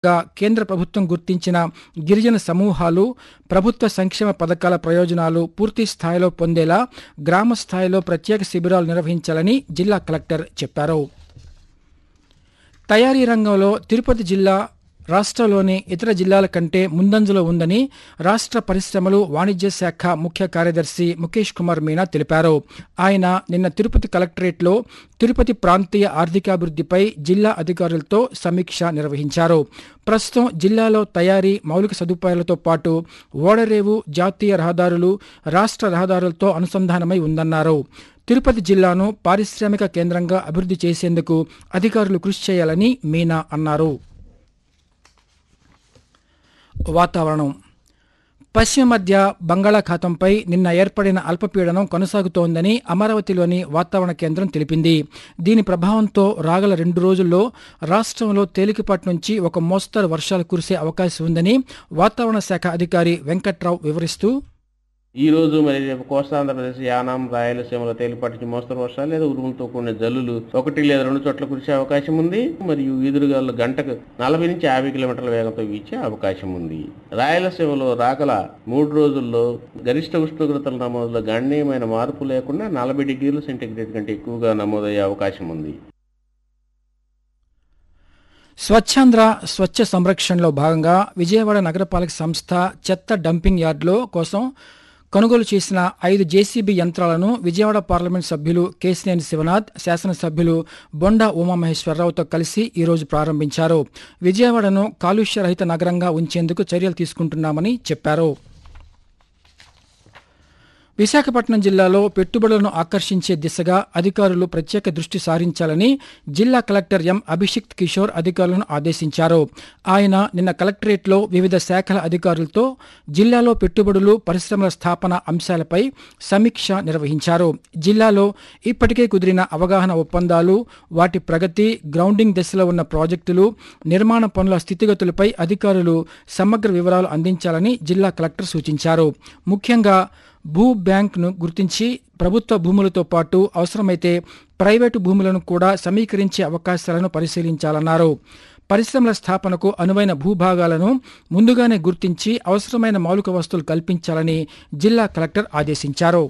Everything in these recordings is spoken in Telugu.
గా కేంద్ర ప్రభుత్వం గుర్తించిన గిరిజన సమూహాలు ప్రభుత్వ సంక్షేమ పథకాల ప్రయోజనాలు పూర్తి స్థాయిలో పొందేలా గ్రామ స్థాయిలో ప్రత్యేక శిబిరాలు నిర్వహించాలని జిల్లా కలెక్టర్ చెప్పారు తయారీ రంగంలో తిరుపతి జిల్లా రాష్ట్రంలోని ఇతర జిల్లాల కంటే ముందంజలో ఉందని రాష్ట్ర పరిశ్రమలు వాణిజ్య శాఖ ముఖ్య కార్యదర్శి ముఖేష్ కుమార్ మీనా తెలిపారు ఆయన నిన్న తిరుపతి కలెక్టరేట్లో తిరుపతి ప్రాంతీయ ఆర్థికాభివృద్ధిపై జిల్లా అధికారులతో సమీక్ష నిర్వహించారు ప్రస్తుతం జిల్లాలో తయారీ మౌలిక సదుపాయాలతో పాటు ఓడరేవు జాతీయ రహదారులు రాష్ట్ర రహదారులతో అనుసంధానమై ఉందన్నారు తిరుపతి జిల్లాను పారిశ్రామిక కేంద్రంగా అభివృద్ధి చేసేందుకు అధికారులు కృషి చేయాలని మీనా అన్నారు వాతావరణం పశ్చిమ మధ్య బంగాళాఖాతంపై నిన్న ఏర్పడిన అల్పపీడనం కొనసాగుతోందని అమరావతిలోని వాతావరణ కేంద్రం తెలిపింది దీని ప్రభావంతో రాగల రెండు రోజుల్లో రాష్ట్రంలో తేలికపాటి నుంచి ఒక మోస్తరు వర్షాలు కురిసే అవకాశం ఉందని వాతావరణ శాఖ అధికారి వెంకట్రావు వివరిస్తూ ఈ రోజు మరి రేపు కోస్తాంధ్రప్రదేశ్ యానాం రాయలసీమలో తేలిపాటి నుంచి మోస్తరు వర్షాలు లేదా ఉరుములతో కూడిన జల్లులు ఒకటి లేదా రెండు చోట్ల కురిసే అవకాశం ఉంది మరియు ఈదురుగాలు గంటకు నలభై నుంచి యాభై కిలోమీటర్ల వేగంతో వీచే అవకాశం ఉంది రాయలసీమలో రాగల మూడు రోజుల్లో గరిష్ట ఉష్ణోగ్రతల నమోదులో గణనీయమైన మార్పు లేకుండా నలభై డిగ్రీల సెంటీగ్రేడ్ కంటే ఎక్కువగా నమోదయ్యే అవకాశం ఉంది స్వచ్ఛాంధ్ర స్వచ్ఛ సంరక్షణలో భాగంగా విజయవాడ నగరపాలక సంస్థ చెత్త డంపింగ్ యార్డులో కోసం కొనుగోలు చేసిన ఐదు జేసీబీ యంత్రాలను విజయవాడ పార్లమెంట్ సభ్యులు కేసినేని శివనాథ్ శాసనసభ్యులు బొండా ఉమామహేశ్వరరావుతో కలిసి ఈరోజు ప్రారంభించారు విజయవాడను కాలుష్య రహిత నగరంగా ఉంచేందుకు చర్యలు తీసుకుంటున్నామని చెప్పారు విశాఖపట్నం జిల్లాలో పెట్టుబడులను ఆకర్షించే దిశగా అధికారులు ప్రత్యేక దృష్టి సారించాలని జిల్లా కలెక్టర్ ఎం అభిషిక్త్ కిషోర్ అధికారులను ఆదేశించారు ఆయన నిన్న కలెక్టరేట్లో వివిధ శాఖల అధికారులతో జిల్లాలో పెట్టుబడులు పరిశ్రమల స్థాపన అంశాలపై సమీక్ష నిర్వహించారు జిల్లాలో ఇప్పటికే కుదిరిన అవగాహన ఒప్పందాలు వాటి ప్రగతి గ్రౌండింగ్ దశలో ఉన్న ప్రాజెక్టులు నిర్మాణ పనుల స్థితిగతులపై అధికారులు సమగ్ర వివరాలు అందించాలని జిల్లా కలెక్టర్ సూచించారు ముఖ్యంగా భూ బ్యాంక్ను గుర్తించి ప్రభుత్వ భూములతో పాటు అవసరమైతే ప్రైవేటు భూములను కూడా సమీకరించే అవకాశాలను పరిశీలించాలన్నారు పరిశ్రమల స్థాపనకు అనువైన భూభాగాలను ముందుగానే గుర్తించి అవసరమైన మౌలిక వస్తువులు కల్పించాలని జిల్లా కలెక్టర్ ఆదేశించారు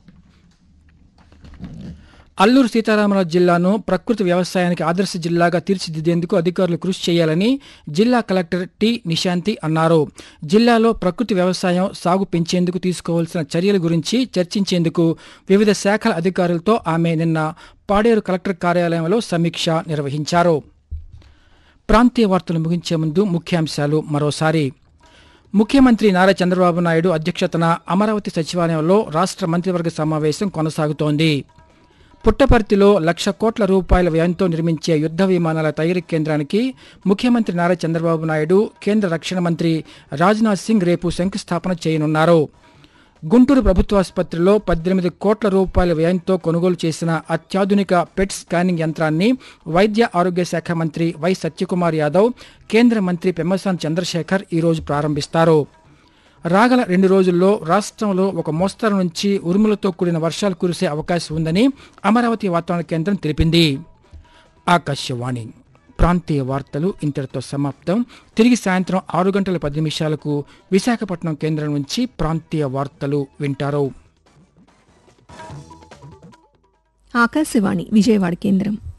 అల్లూరు సీతారామరాజు జిల్లాను ప్రకృతి వ్యవసాయానికి ఆదర్శ జిల్లాగా తీర్చిదిద్దేందుకు అధికారులు కృషి చేయాలని జిల్లా కలెక్టర్ టి నిశాంతి అన్నారు జిల్లాలో ప్రకృతి వ్యవసాయం సాగు పెంచేందుకు తీసుకోవాల్సిన చర్యల గురించి చర్చించేందుకు వివిధ శాఖల అధికారులతో ఆమె నిన్న పాడేరు కలెక్టర్ కార్యాలయంలో సమీక్ష నిర్వహించారు ప్రాంతీయ వార్తలు ముగించే ముందు ముఖ్యాంశాలు మరోసారి ముఖ్యమంత్రి నారా చంద్రబాబు నాయుడు అధ్యక్షతన అమరావతి సచివాలయంలో రాష్ట్ర మంత్రివర్గ సమావేశం కొనసాగుతోంది పుట్టపర్తిలో లక్ష కోట్ల రూపాయల వ్యయంతో నిర్మించే యుద్ధ విమానాల తయారీ కేంద్రానికి ముఖ్యమంత్రి నారా చంద్రబాబు నాయుడు కేంద్ర రక్షణ మంత్రి రాజ్నాథ్ సింగ్ రేపు శంకుస్థాపన చేయనున్నారు గుంటూరు ప్రభుత్వాసుపత్రిలో పద్దెనిమిది కోట్ల రూపాయల వ్యయంతో కొనుగోలు చేసిన అత్యాధునిక పెట్ స్కానింగ్ యంత్రాన్ని వైద్య ఆరోగ్య శాఖ మంత్రి వై సత్యకుమార్ యాదవ్ కేంద్ర మంత్రి పెమ్మసాని చంద్రశేఖర్ ఈరోజు ప్రారంభిస్తారు రాగల రెండు రోజుల్లో రాష్ట్రంలో ఒక మోస్తరు నుంచి ఉరుములతో కూడిన వర్షాలు కురిసే అవకాశం ఉందని అమరావతి వాతావరణ కేంద్రం తెలిపింది ఆకాశవాణి ప్రాంతీయ వార్తలు ఇంతటితో సమాప్తం తిరిగి సాయంత్రం ఆరు గంటల పది నిమిషాలకు విశాఖపట్నం కేంద్రం నుంచి ప్రాంతీయ వార్తలు వింటారు ఆకాశవాణి విజయవాడ కేంద్రం